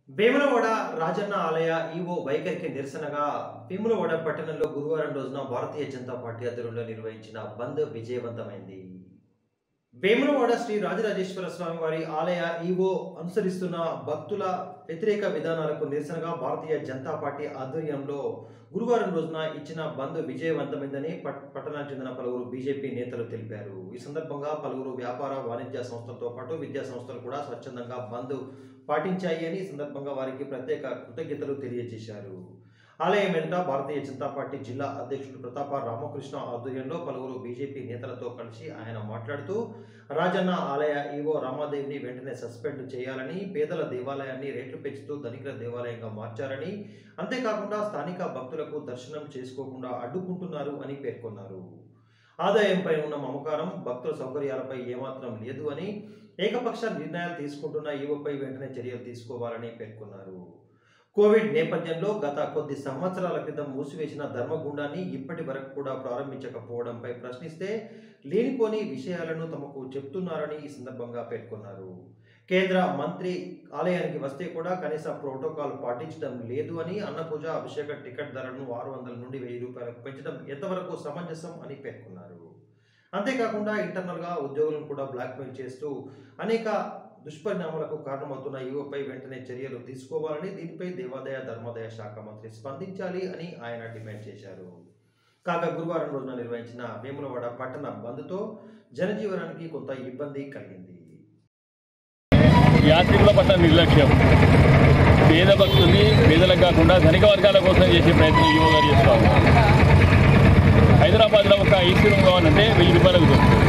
వేములవాడ రాజన్న ఆలయ ఈవో వైఖరికి నిరసనగా వేములవాడ పట్టణంలో గురువారం రోజున భారతీయ జనతా పార్టీ ఆధ్వర్యంలో నిర్వహించిన బంద్ విజయవంతమైంది వేములవాడ శ్రీ రాజరాజేశ్వర స్వామి వారి ఆలయ ఈవో అనుసరిస్తున్న భక్తుల వ్యతిరేక విధానాలకు నిరసనగా భారతీయ జనతా పార్టీ ఆధ్వర్యంలో గురువారం రోజున ఇచ్చిన బంద్ విజయవంతమైందని పట్- పట్టణానికి చెందిన పలువురు బీజేపీ నేతలు తెలిపారు ఈ సందర్భంగా పలువురు వ్యాపార వాణిజ్య సంస్థలతో పాటు విద్యా సంస్థలు కూడా స్వచ్ఛందంగా బంద్ పాటించాయి అని ఈ సందర్భంగా వారికి ప్రత్యేక కృతజ్ఞతలు తెలియజేశారు ఆలయం వెంట భారతీయ జనతా పార్టీ జిల్లా అధ్యక్షుడు ప్రతాప రామకృష్ణ ఆధ్వర్యంలో పలువురు బీజేపీ నేతలతో కలిసి ఆయన మాట్లాడుతూ రాజన్న ఆలయ ఈవో రామాదేవిని వెంటనే సస్పెండ్ చేయాలని పేదల దేవాలయాన్ని రేట్లు పెంచుతూ ధనికుల దేవాలయంగా మార్చారని అంతేకాకుండా స్థానిక భక్తులకు దర్శనం చేసుకోకుండా అడ్డుకుంటున్నారు అని పేర్కొన్నారు ఆదాయంపై ఉన్న మమకారం భక్తుల సౌకర్యాలపై ఏమాత్రం లేదు అని ఏకపక్ష నిర్ణయాలు తీసుకుంటున్న ఈవోపై వెంటనే చర్యలు తీసుకోవాలని పేర్కొన్నారు కోవిడ్ నేపథ్యంలో గత కొద్ది సంవత్సరాల క్రితం మూసివేసిన ధర్మగుండాన్ని ఇప్పటి వరకు కూడా ప్రారంభించకపోవడంపై ప్రశ్నిస్తే లేనిపోని విషయాలను తమకు చెప్తున్నారని ఈ సందర్భంగా పేర్కొన్నారు కేంద్ర మంత్రి ఆలయానికి వస్తే కూడా కనీస ప్రోటోకాల్ పాటించడం లేదు అని అన్నపూజ అభిషేక టికెట్ ధరలను ఆరు వందల నుండి వెయ్యి రూపాయలకు పెంచడం ఎంతవరకు సమంజసం అని పేర్కొన్నారు అంతేకాకుండా ఇంటర్నల్గా ఉద్యోగులను కూడా బ్లాక్మెయిల్ చేస్తూ అనేక దుష్పరిణామాలకు కారణమవుతున్న యువపై వెంటనే చర్యలు తీసుకోవాలని దీనిపై దేవాదాయ ధర్మాదాయ శాఖ మంత్రి స్పందించాలి అని ఆయన డిమాండ్ చేశారు కాగా గురువారం రోజున నిర్వహించిన వేములవాడ పట్టణ బంద్తో జనజీవనానికి కొంత ఇబ్బంది కలిగింది యాత్రికుల పట్ల నిర్లక్ష్యం పేద భక్తుల్ని పేదలకు కాకుండా ధనిక వర్గాల కోసం చేసే ప్రయత్నం యువ గారు చేస్తాం హైదరాబాద్లో ఒక ఏసీ రూమ్ కావాలంటే వెయ్యి రూపాయలకు దొరుకుతుంది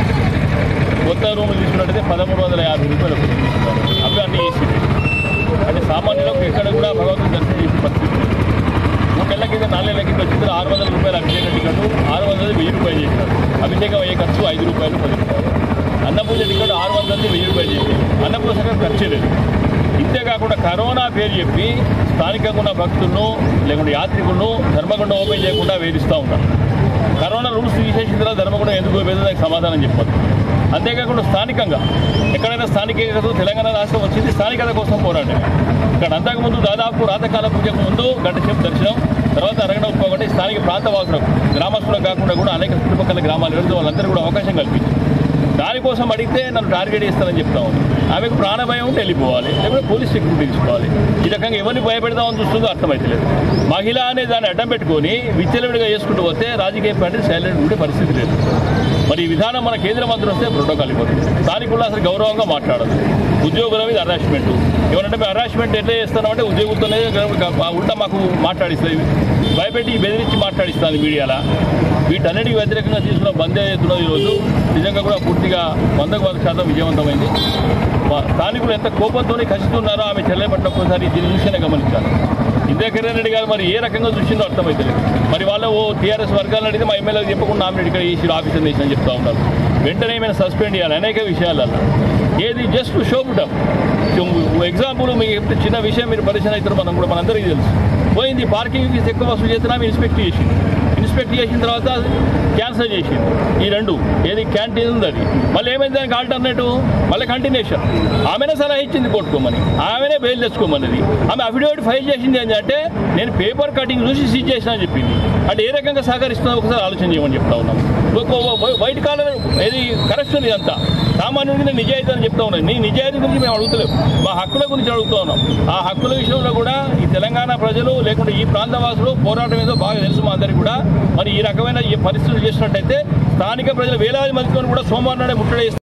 కొత్త రూములు తీసుకున్నట్టయితే పదమూడు వందల యాభై రూపాయలకు తీసుకుంటారు అవి అన్ని ఏసీ అంటే సామాన్యులకు ఎక్కడ కూడా భగవంతుని దర్శనం చేసే పరిస్థితి లేదు మూడు నెలల కింద నాలుగు నెలల కింద వచ్చిన ఆరు వందల రూపాయలు అభిషేక టికెట్ ఆరు వందలు వెయ్యి రూపాయలు చేశారు అభిషేకం అయ్యే ఖర్చు ఐదు రూపాయలు పది రూపాయలు అన్నపూజ టికెట్ ఆరు వందలు వెయ్యి రూపాయలు చేశారు అన్నపూజ సగం ఖర్చే లేదు ఇంతేకాకుండా కరోనా పేరు చెప్పి స్థానికంగా ఉన్న భక్తులను లేకుంటే యాత్రికులను ధర్మగుండం ఓపెన్ చేయకుండా వేధిస్తూ ఉంటారు కరోనా రూల్స్ తీసేసిన తర్వాత ధర్మగుండం ఎందుకు వేదో దానికి సమాధానం చెప్పదు అంతేకాకుండా స్థానికంగా ఎక్కడైనా స్థానికత తెలంగాణ రాష్ట్రం వచ్చింది స్థానికత కోసం పోరాటం ఇక్కడ అంతకుముందు దాదాపు రాతకాల పూజకు ముందు గంట సేపు దర్శనం తర్వాత అరగంట ఉప్పకుండా స్థానిక ప్రాంతవాసులకు గ్రామస్తులకు కాకుండా కూడా అనేక చుట్టుపక్కల గ్రామాలు ఎవరితో వాళ్ళందరూ కూడా అవకాశం కల్పించింది దానికోసం అడిగితే నన్ను టార్గెట్ చేస్తానని చెప్తా ఉంది ఆమెకు ప్రాణభయం ఉంటే వెళ్ళిపోవాలి లేకపోతే పోలీస్ సెక్యూరిటీ తీసుకోవాలి ఈ రకంగా ఎవరిని భయపెడదామని చూస్తుందో అర్థమైతలేదు మహిళ అనే దాన్ని అడ్డం పెట్టుకొని విచ్చలవిడిగా చేసుకుంటూ పోతే రాజకీయ పార్టీ సైలెంట్ ఉండే పరిస్థితి లేదు మరి ఈ విధానం మన కేంద్ర మంత్రి వస్తే ప్రోటోకాల్ ఇవ్వదు స్థానికులు అసలు గౌరవంగా మాట్లాడదు ఉద్యోగుల మీద హరాస్మెంట్ ఏమంటే మేము హరాస్మెంట్ ఎట్లా చేస్తున్నామంటే ఉద్యోగులతోనే గ- ఉల్టా మాకు మాట్లాడిస్తుంది భయపెట్టి బెదిరించి మాట్లాడిస్తుంది మీడియాలో వీటన్నిటికి వ్యతిరేకంగా తీసుకున్న బంద్ అవుతున్నది ఈరోజు నిజంగా కూడా పూర్తిగా వందకు వంద శాతం విజయవంతమైంది మా స్థానికులు ఎంత కోపంతో కసిస్తున్నారో ఆమె చెల్లె పట్ల ఒకసారి దీని చూసినా గమనించాలి ఇందే కిరణ్ రెడ్డి గారు మరి ఏ రకంగా చూసిందో అర్థమైతలేదు మరి వాళ్ళ ఓ టీఆర్ఎస్ వర్గాలను అడిగితే మా ఎమ్మెల్యే చెప్పకుండా నామినేట్ ఇక్కడ ఈసీ ఆఫీసర్ చేసిన చెప్తా ఉన్నారు వెంటనే ఏమైనా సస్పెండ్ చేయాలి అనేక విషయాలలో ఏది జస్ట్ షోపుటం ఎగ్జాంపుల్ మీకు చెప్తే చిన్న విషయం మీరు పరిచయం అవుతారు మనం కూడా మనందరికీ తెలుసు పోయింది పార్కింగ్ ఫీజు ఎక్కువ వసూలు చేసినా ఇన్స్పెక్ట్ చేసింది ఇన్స్పెక్ట్ చేసిన తర్వాత క్యాన్సిల్ చేసింది ఈ రెండు ఏది క్యాంటీన్ ఉంది అది మళ్ళీ ఏమైంది దానికి ఆల్టర్నేటివ్ మళ్ళీ కంటిన్యూషన్ ఆమెనే సలహా ఇచ్చింది కొట్టుకోమని ఆమెనే బెయిల్ తెచ్చుకోమన్నది ఆమె అఫిడవిట్ ఫైల్ చేసింది ఏంటంటే నేను పేపర్ కటింగ్ చూసి సీజ్ చేసిన అని చెప్పింది అంటే ఏ రకంగా సహకరిస్తుందో ఒకసారి ఆలోచన చేయమని చెప్తా ఉన్నాను ఒక వై- వైట్ కాలర్ ఏది కరెక్షన్ ఇదంతా సామాన్యుడికి నేను నిజాయితీ అని చెప్తా ఉన్నాను నీ నిజాయితీ గురించి మేము అడుగుతలేము మా హక్కుల గురించి అడుగుతా ఉన్నాం ఆ హక్కుల విషయంలో కూడా ఈ తెలంగాణ ప్రజలు లేకుంటే ఈ ప్రాంత వాసులు పోరాటం ఏదో బాగా తెలుసు మా అందరికీ కూడా మరి ఈ రకమైన ఈ పరిస్థితులు చేసినట్టయితే స్థానిక ప్రజలు వేలాది మందితో కూడా సోమవారం నాడే ముట్టడి